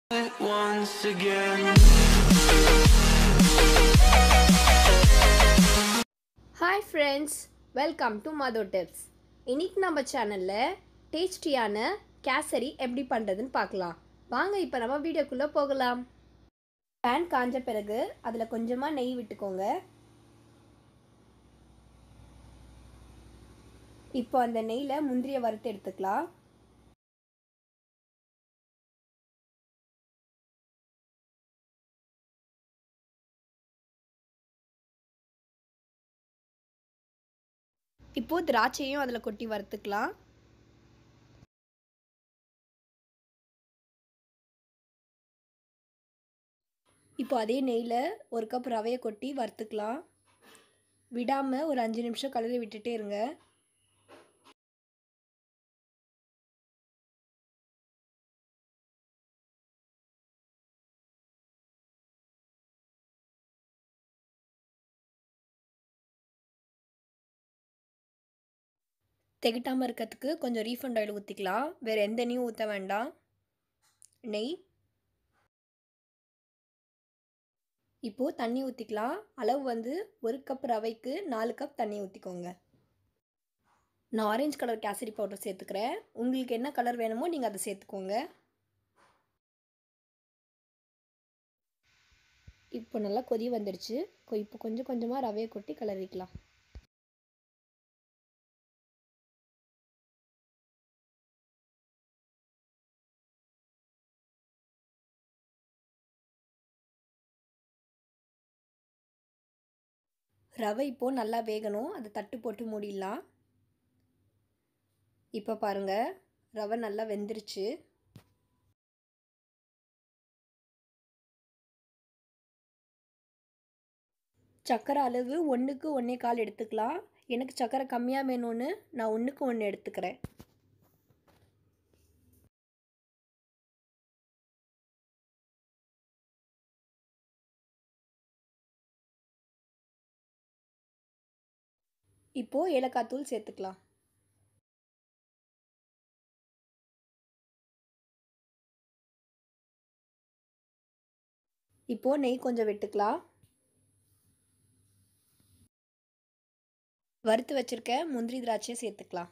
it once again. Hi friends welcome to மதோ tips இன்னைக்கு நம்ம சேனலில் டேஸ்டியான கேசரி எப்படி பண்ணுறதுன்னு பார்க்கலாம் வாங்க இப்போ நம்ம வீடியோக்குள்ளே போகலாம் பேன் காஞ்ச பிறகு அதில் கொஞ்சமாக நெய் விட்டுக்கோங்க இப்போ அந்த நெய்யில் முந்திரியை வறுத்து எடுத்துக்கலாம் இப்போ திராட்சையும் அதில் கொட்டி வறுத்துக்கலாம் இப்போ அதே நெய்யில் ஒரு கப் ரவையை கொட்டி வறுத்துக்கலாம் விடாமல் ஒரு அஞ்சு நிமிஷம் கலரி விட்டுட்டே இருங்க திகட்டாமல் இருக்கிறதுக்கு கொஞ்சம் ரீஃபண்ட் ஆயில் ஊற்றிக்கலாம் வேறு எந்த எண்ணெயும் ஊற்ற வேண்டாம் நெய் இப்போது தண்ணி ஊற்றிக்கலாம் அளவு வந்து ஒரு கப் ரவைக்கு நாலு கப் தண்ணி ஊற்றிக்கோங்க நான் ஆரஞ்சு கலர் கேசரி பவுடர் சேர்த்துக்கிறேன் உங்களுக்கு என்ன கலர் வேணுமோ நீங்கள் அதை சேர்த்துக்கோங்க இப்போ நல்லா கொதி வந்துடுச்சு இப்போ கொஞ்சம் கொஞ்சமாக ரவையை கொட்டி கிளறிக்கலாம் ரவை இப்போது நல்லா வேகணும் அதை தட்டு போட்டு மூடிடலாம் இப்போ பாருங்கள் ரவை நல்லா வெந்துருச்சு சக்கரை அளவு ஒன்றுக்கு ஒன்றே கால் எடுத்துக்கலாம் எனக்கு சக்கரை கம்மியாக வேணும்னு நான் ஒன்றுக்கு ஒன்று எடுத்துக்கிறேன் இப்போது ஏலக்காய் தூள் சேர்த்துக்கலாம் இப்போது நெய் கொஞ்சம் விட்டுக்கலாம் வறுத்து வச்சுருக்க முந்திரி திராட்சையை சேர்த்துக்கலாம்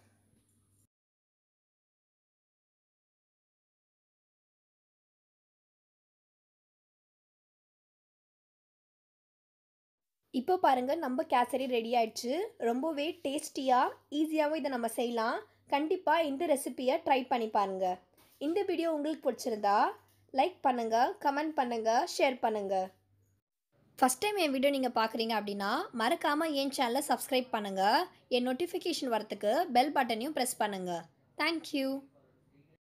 இப்போ பாருங்கள் நம்ம கேசரி ரெடி ஆயிடுச்சு ரொம்பவே டேஸ்டியாக ஈஸியாகவும் இதை நம்ம செய்யலாம் கண்டிப்பாக இந்த ரெசிப்பியை ட்ரை பண்ணி பாருங்கள் இந்த வீடியோ உங்களுக்கு பிடிச்சிருந்தா லைக் பண்ணுங்கள் கமெண்ட் பண்ணுங்கள் ஷேர் பண்ணுங்கள் ஃபஸ்ட் டைம் என் வீடியோ நீங்கள் பார்க்குறீங்க அப்படின்னா மறக்காமல் என் சேனலை சப்ஸ்கிரைப் பண்ணுங்கள் என் நோட்டிஃபிகேஷன் வரத்துக்கு பெல் பட்டனையும் ப்ரெஸ் பண்ணுங்கள் தேங்க்யூ